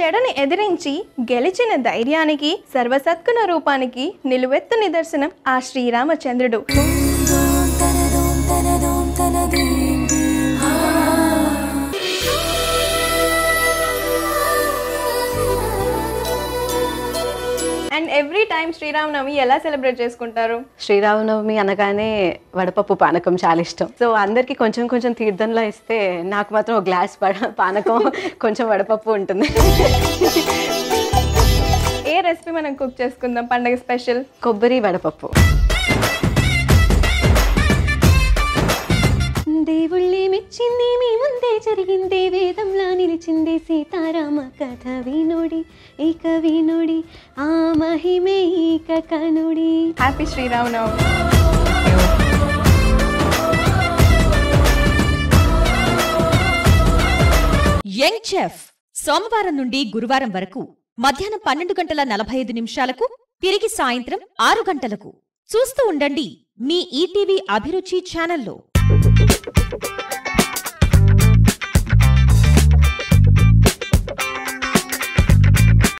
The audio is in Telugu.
చెడుని ఎదిరించి గెలిచిన ధైర్యానికి సర్వసత్కున రూపానికి నిలువెత్తు నిదర్శనం ఆ శ్రీరామచంద్రుడు అండ్ ఎవ్రీ టైం శ్రీరామనవమి ఎలా సెలబ్రేట్ చేసుకుంటారు శ్రీరామనవమి అనగానే వడపప్పు పానకం చాలా ఇష్టం సో అందరికీ కొంచెం కొంచెం తీర్థంలో ఇస్తే నాకు మాత్రం ఒక గ్లాస్ పడ పానకం కొంచెం వడపప్పు ఉంటుంది ఏ రెసిపీ మనం కుక్ చేసుకుందాం పండగ స్పెషల్ కొబ్బరి వడపప్పు దేవుళ్ళే మెచ్చింది మీ ముందే జరిగిందే వేదంలా నిలిచింది సీతారామ కథ వినుడి ఇక వినుడి ఆ మహిమే ఇక కనుడి హ్యాపీ శ్రీరామనవమి యంగ్ చెఫ్ సోమవారం నుండి గురువారం వరకు మధ్యాహ్నం పన్నెండు గంటల నలభై ఐదు నిమిషాలకు తిరిగి సాయంత్రం ఆరు గంటలకు చూస్తూ ఉండండి మీ ఈటీవీ అభిరుచి ఛానల్లో